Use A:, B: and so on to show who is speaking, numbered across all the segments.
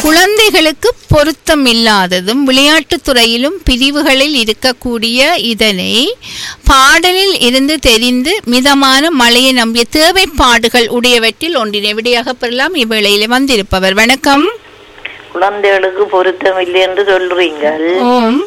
A: குழந்தைகளுக்கு பொருத்தம் இல்லாததும் விளையாட்டுத் துறையிலும் பிரிவுகளில் இருக்கக்கூடிய இதனை பாடலில் இருந்து தெரிந்து மிதமான மழையை நம்பிய தேவைப்பாடுகள் உடையவற்றில் ஒன்றினை விடையாக பெறலாம் இவ்வேளையிலே வந்திருப்பவர் வணக்கம்
B: குழந்தைகளுக்கு பொருத்தம் இல்லை என்று சொல்றீங்கள்
A: ஓம்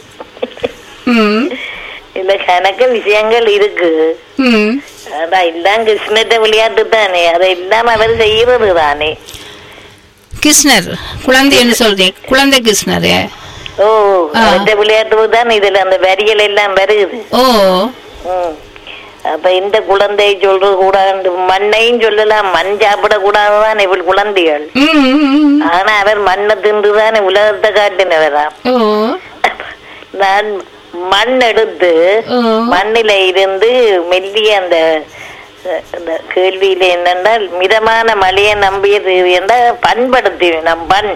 A: ம்
B: இல்ல கணக்கு விஷயங்கள் இருக்கு
A: ம்
B: அதான் எல்லாம் கிருஷ்ணட்ட விளையாட்டு தானே அதெல்லாம் அவர் செய்யறது தானே
A: கிருஷ்ணர் குழந்தை என்று சொல்றேன் குழந்தை கிருஷ்ணர்
B: ஓ
A: ஆ.
B: அந்த விளையாட்டு தான் இதுல அந்த வரிகள் எல்லாம் வருகுது
A: ஓ
B: ம். அப்ப இந்த குழந்தையை சொல்றது கூடாது மண்ணையும் சொல்லலாம் மண் சாப்பிட கூடாதுதான் இவள் குழந்தைகள்
A: ம், ம், ம்.
B: ஆனா அவர் மண்ணை தின்றுதானே உலகத்தை காட்டினவராம்
A: ஓ
B: நான் மண் எடுத்து
A: ஓ
B: மண்ணில இருந்து மெல்லிய அந்த அஹ், அந்த கேள்வியில என்னென்றால் மிதமான மழையை நம்பியது என்றால் பண்படுத்தி நம் பண்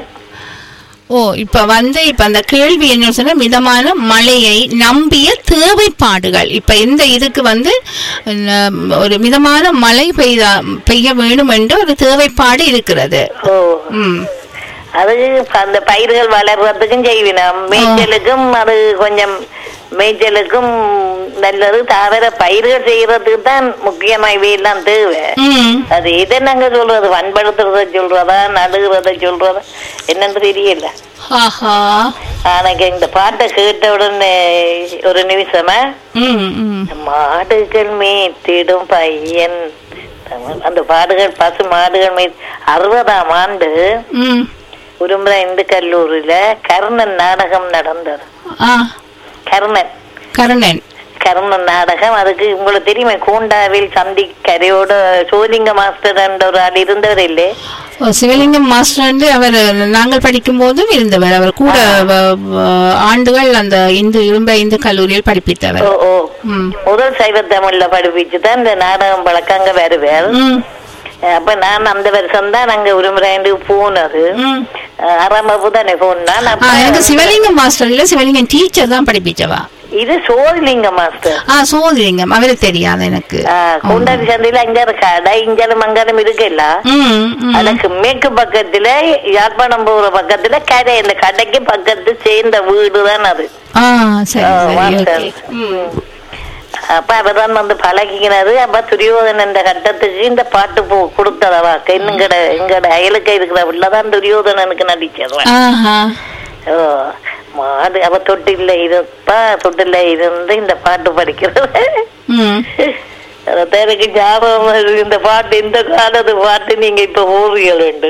A: ஓ இப்ப வந்து இப்ப அந்த கேள்வி என்ன சொன்னா மிதமான மழையை நம்பிய தேவைப்பாடுகள் இப்ப இந்த இதுக்கு வந்து நம், ஒரு மிதமான மழை பெய்தா பெய்ய வேண்டும் என்று ஒரு தேவைப்பாடு இருக்கிறது
B: ஓ
A: ம்
B: அது அந்த பயிர்கள் வளர்றதுக்கும் செய்வினோம் மேய்ச்சலுக்கும் அது கொஞ்சம் மேய்ச்சலுக்கும் நல்லது தவிர பயிர்கள் செய்யறதுக்கு தான் முக்கியமா இவையெல்லாம் தேவை
A: ம்
B: அது எதை நாங்க சொல்றது பண்படுத்துறத சொல்றதா நடுகிறத சொல்றதா என்னன்னு தெரியல
A: ஆஹா
B: ஆனாக்கு இந்த பாட்டை கேட்ட உடனே ஒரு நிமிஷமா
A: ம் ம்
B: மாடுகள் மேய்த்திடும் பையன் அந்த பாடுகள் பசு மாடுகள் மேய் அறுபதாம் ஆண்டு
A: ம்
B: உரும்புற இந்து கல்லூரியில கர்ணன் நாடகம் நடந்தது
A: ஆ
B: கர்ணன்
A: கருணன்
B: கர்ணன் நாடகம் அதுக்கு உங்களுக்கு தெரியுமே கூண்டாவில் சந்தி கரையோட சோலிங்க மாஸ்டர் என்ற ஒரு ஆள் இருந்தவர் இல்லை
A: ஓ, சிவலிங்கம் மாஸ்டர் வந்து அவர் நாங்கள் படிக்கும் போதும் இருந்தவர் அவர் கூட வ- வ- ஆண்டுகள் அந்த இந்து இரும்ப இந்து கல்லூரியில் படிப்பித்தவர்
B: ஓ ஓ
A: ம்
B: முதல் சைவ தமிழ்ல படிப்பிச்சு தான் இந்த நாடகம் பழக்கங்க வருவார்
A: ம்
B: அப்ப நான் அந்த வருஷம் தான் நாங்க உருமுறைண்டுக்கு போனது
A: ம்
B: அஹ் ஆறாம் வகுப்பு தானே போனான்
A: ஆ, எனக்கு சிவலிங்கம் மாஸ்டர் இல்ல சிவலிங்கம் டீச்சர் தான் படிப்பிச்சவா
B: இது சோழிலிங்க மாஸ்டர்
A: ஆ சோதரிங்கம் அவரு தெரியாது எனக்கு
B: கூண்டாடி சந்தையில அஞ்சாறு கடை இஞ்சாலும் மங்காலும் இருக்குல்ல
A: ம், ம்.
B: அதுக்கு மேற்கு பக்கத்துல யாழ்ப்பாணம் போற பக்கத்துல கடை இந்த கடைக்கு பக்கத்து சேர்ந்த வீடு தான் அது
A: ஆ சரி
B: ஆ,
A: சரி
B: மாஸ்டர்.
A: ஓகே ம்.
B: அப்ப அவர்தான் வந்து பழகிக்கினது அப்ப துரியோதனன் இந்த கட்டத்துக்கு இந்த பாட்டு போ கொடுத்ததவா எங்கட எங்கட அயலுக்க இருக்கிற உள்ளதான் துரியோதனனுக்கு நடிச்சது
A: ஆஹா
B: ஓ மாடு அவ தொட்டில இருப்பா தொட்டில இருந்து இந்த பாட்டு படிக்கிறது
A: ம்
B: அதான் எனக்கு ஞாபகம் வருது. இந்த பாட்டு இந்த காலத்து பாட்டு நீங்க இப்ப ஓவியல் உண்டு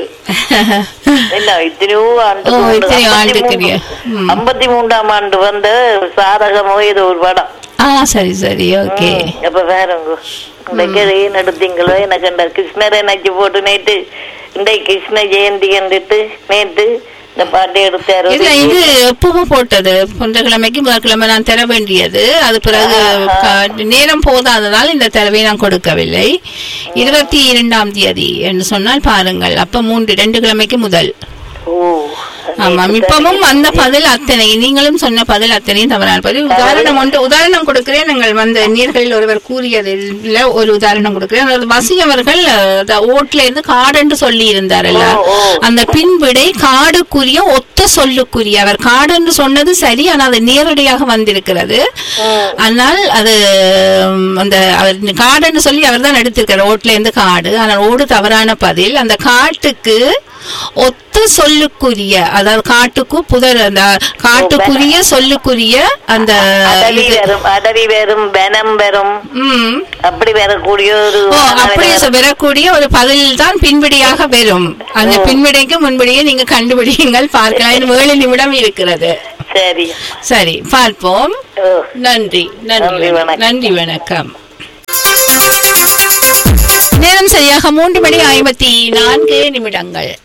B: இல்ல இத்தனையோ ஆண்டு
A: ஓ,
B: உண்டு.
A: இத்தனையோ ஆண்டு
B: ஐம்பத்தி
A: தெரியும்.
B: மூணு-
A: ம்.
B: ஐம்பத்தி மூன்றாம் ஆண்டு வந்த சாதகமோ இது ஒரு படம்
A: ஆ சரி சரி ஓகே
B: ம், அப்ப வேறங்க இந்த ஏன் எடுத்தீங்களோ எனக்கு இந்த கிருஷ்ணரை நச்சு போட்டு நேற்று இந்த கிருஷ்ண ஜெயந்தி கண்டுட்டு நேற்று இந்த பாட்டை எடுத்தாரு
A: இல்ல இது எப்பவும் போட்டது புதன்கிழமைக்கு முதற்கிழமை நான் தர வேண்டியது அது பிறகு க- நேரம் போதாததால் இந்த தரவை நான் கொடுக்கவில்லை இருபத்தி இரண்டாம் தேதி என்று சொன்னால் பாருங்கள் அப்ப மூன்று ரெண்டு கிழமைக்கு முதல்
B: ஓ
A: ஆமாம் இப்பவும் அந்த பதில் அத்தனை நீங்களும் சொன்ன பதில் அத்தனையும் தவறான பதில் உதாரணம் ஒன்று உதாரணம் கொடுக்கிறேன் நீங்கள் வந்த நீர்களில் ஒருவர் கூறியதில் ஒரு உதாரணம் கொடுக்கிறேன் அதாவது வசி அவர்கள் அஹ், அந்த ஓட்டுல இருந்து காடு என்று சொல்லி இருந்தாரல்ல
B: ஓ, ஓ.
A: அந்த பின்விடை காடுக்குரிய ஒத்த சொல்லுக்குரிய அவர் காடு என்று சொன்னது சரி ஆனால் அது நேரடியாக வந்திருக்கிறது ஆனால் அது உம், அந்த அவர் காடு என்று சொல்லி அவர் தான் எடுத்திருக்காரு ஓட்டுல இருந்து காடு ஆனால் ஓடு தவறான பதில் அந்த காட்டுக்கு ஒத்த சொல்லுக்குரிய அதாவது காட்டுக்கு புதர் அந்த காட்டுக்குரிய சொல்லுக்குரிய அந்த
B: அடவி
A: இது
B: வரும் அடவி வரும் வனம் வரும்
A: ம்
B: அப்படி வரக்கூடிய ஒரு
A: ஓ அப்படி சொ- வரக்கூடிய ஒரு பதில் தான் பின்விடியாக வரும் அந்த பின்விடைக்கு முன்பிடியே நீங்க கண்டுபிடியுங்கள் பார்க்கலாம் இன்னும் ஏழு நிமிடம் இருக்கிறது
B: சரி
A: சரி பார்ப்போம்
B: ஓ
A: நன்றி நன்றி
B: நன்றி,
A: வணக்கம்.
B: வணக்கம்.
A: நன்றி வணக்கம் நேரம் சரியாக மூன்று மணி ஐம்பத்தி நான்கு நிமிடங்கள்